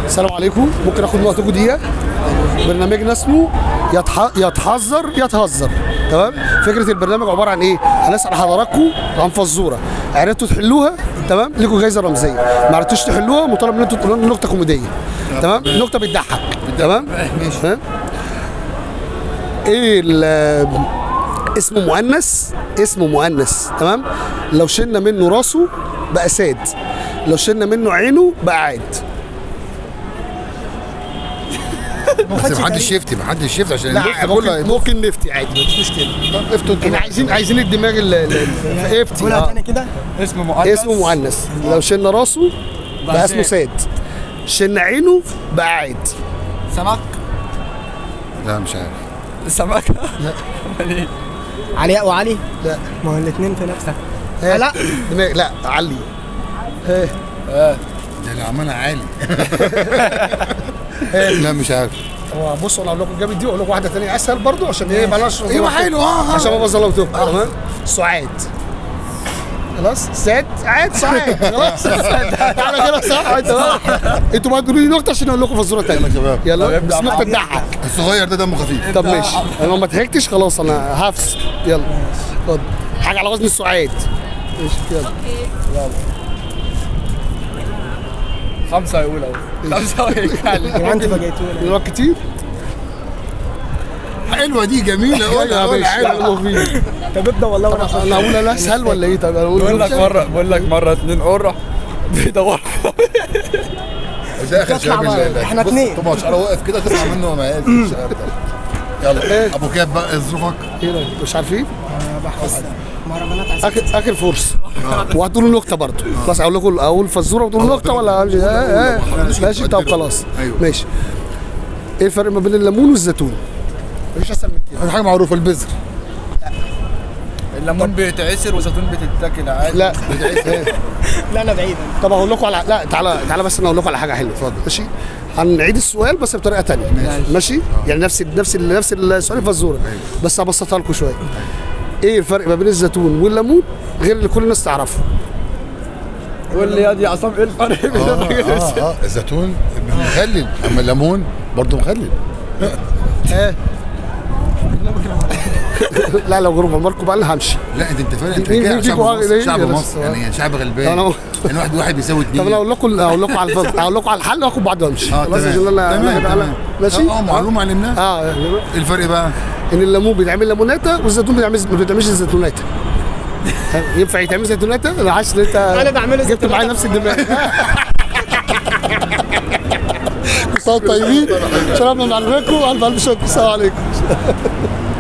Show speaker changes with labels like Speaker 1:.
Speaker 1: السلام عليكم ممكن اخد من وقتكم دقيقه برنامجنا اسمه يتح... يتحذر يتهزر تمام فكره البرنامج عباره عن ايه هنسال حضراتكم عن فزوره عرفتوا تحلوها تمام ليكوا جايزه رمزيه ما عرفتوش تحلوها مطالب ان انتوا تقولوا لنا نكته كوميديه تمام نكته بتضحك تمام ماشي ايه ال- اسمه مؤنث اسمه مؤنث تمام لو شلنا منه راسه بقى ساد لو شلنا منه عينه بقى عاد
Speaker 2: بس محدش يفتي محدش يفتي عشان
Speaker 1: لا
Speaker 2: اللفة
Speaker 1: ممكن
Speaker 2: كلها
Speaker 1: ممكن نفتي عادي مفيش مشكله
Speaker 2: طب افتوا انتوا
Speaker 1: احنا عايزين عايزين الدماغ ال- ال- ال- افتي
Speaker 3: قولها
Speaker 1: آه.
Speaker 3: تاني كده
Speaker 4: اسمه مؤنث
Speaker 1: اسمه مؤنث لو شلنا راسه بقى اسمه ساد شلنا عينه بقى عاد
Speaker 4: سمك
Speaker 2: لا مش عارف
Speaker 4: سمك
Speaker 3: علياء وعلي
Speaker 1: لا
Speaker 3: ما هو الاثنين في نفسها
Speaker 1: ها.
Speaker 3: لا.
Speaker 1: دماغ لا علي
Speaker 2: ده اللي عملها عالي لا مش عارف
Speaker 1: هو بصوا انا اقول لكم جامد دي واقول لكم واحده ثانيه اسهل برضو عشان ايه بلاش
Speaker 2: ايوه حلو اه
Speaker 1: عشان ما بظلمتكم تمام سعاد خلاص ساد عاد سعاد خلاص تعالى كده صح تمام انتوا بقى تقولوا لي نقطه عشان اقول لكم فزوره ثانيه
Speaker 2: يلا يا شباب.
Speaker 1: يلا بس نقطه تضحك
Speaker 2: الصغير ده دمه خفيف
Speaker 1: طب ماشي انا لو ما ضحكتش خلاص انا هفس يلا اتفضل حاجه على وزن السعاد ماشي يلا
Speaker 4: خمسة يقول اهو خمسة ويتكلم
Speaker 3: يبقى انت فاجئتوني
Speaker 1: الوقت كتير
Speaker 2: حلوه دي جميله
Speaker 1: ايوه
Speaker 2: قولها
Speaker 1: يا
Speaker 2: قولها
Speaker 1: باشا
Speaker 2: حلوه
Speaker 1: يلا فين
Speaker 3: طب ابدا والله وانا
Speaker 1: انا اقول انا اسهل ولا ايه طب انا اقول
Speaker 4: بقول لك
Speaker 1: نكتة؟
Speaker 4: مرة بقول لك مرة اتنين قرة بيدوروا
Speaker 2: ده اخر
Speaker 3: تطلع
Speaker 2: شباب
Speaker 3: بقى.
Speaker 2: اللي-
Speaker 3: احنا
Speaker 2: بص،
Speaker 3: اتنين.
Speaker 2: طبعا شعره واقف كده تطلع منه مقاس الشعر ده يلا ابو كاب بقى ظروفك
Speaker 1: ايه ده مش عارفين
Speaker 3: بحفظ مهرجانات عسل
Speaker 1: اخر اخر فرصه وهتقولوا نكته برضه خلاص اقول لكم اول فزوره وتقولوا نكته ولا امشي آه، آه. ماشي طب خلاص
Speaker 2: أيوة.
Speaker 1: ماشي ايه الفرق ما بين الليمون والزيتون؟ مفيش اسهل من كده
Speaker 2: هذه حاجه معروفه البذر
Speaker 4: الليمون بيتعسر والزيتون بتتاكل عادي
Speaker 1: لا
Speaker 3: لا انا بعيد
Speaker 1: طب هقول لكم على لا تعالى تعالى بس انا اقول لكم على حاجه حلوه اتفضل ماشي هنعيد السؤال بس بطريقه ثانيه ماشي, ماشي؟ يعني نفس نفس نفس السؤال الفزوره بس هبسطها لكم شويه ايه الفرق ما بين الزيتون والليمون غير اللي كل الناس تعرفه
Speaker 4: قول لي يا دي عصام ايه الفرق بين
Speaker 2: اه
Speaker 4: الراجل
Speaker 2: اه اه الزيتون مخلل اما الليمون برضه مخلل
Speaker 1: لا لو غرب عمركم بقى اللي همشي
Speaker 2: لا انت انت فاهم انت
Speaker 1: مين-
Speaker 2: كده
Speaker 1: مين
Speaker 2: شعب
Speaker 1: فيكم
Speaker 2: مصر
Speaker 1: إيه؟
Speaker 2: شعب
Speaker 1: يا بس.
Speaker 2: مصر يعني شعب غلبان
Speaker 1: أنا-
Speaker 2: يعني واحد واحد بيساوي
Speaker 1: طب
Speaker 2: اتنين
Speaker 1: انا اقول لكم اقول لكم على الفز... اقول لكم على الحل واخد بعض وامشي
Speaker 2: اه
Speaker 1: خلاص
Speaker 2: تمام
Speaker 1: عشان انا
Speaker 2: تمام
Speaker 1: أنا-
Speaker 2: تمام
Speaker 1: ماشي
Speaker 2: اه آه، معلومه علمناها
Speaker 1: اه
Speaker 2: ايه الفرق بقى؟
Speaker 1: ان الليمون بيتعمل ليموناتا والزيتون بيتعمل ما بيتعملش زيتوناتا ينفع يتعمل زيتوناتا انا حاسس ان انت
Speaker 3: أنا بعمله
Speaker 1: جبت
Speaker 3: زيتوناتا.
Speaker 1: معايا نفس الدماغ كل سنه وانتم طيبين شرفنا معلوماتكم الف الف شكر السلام عليكم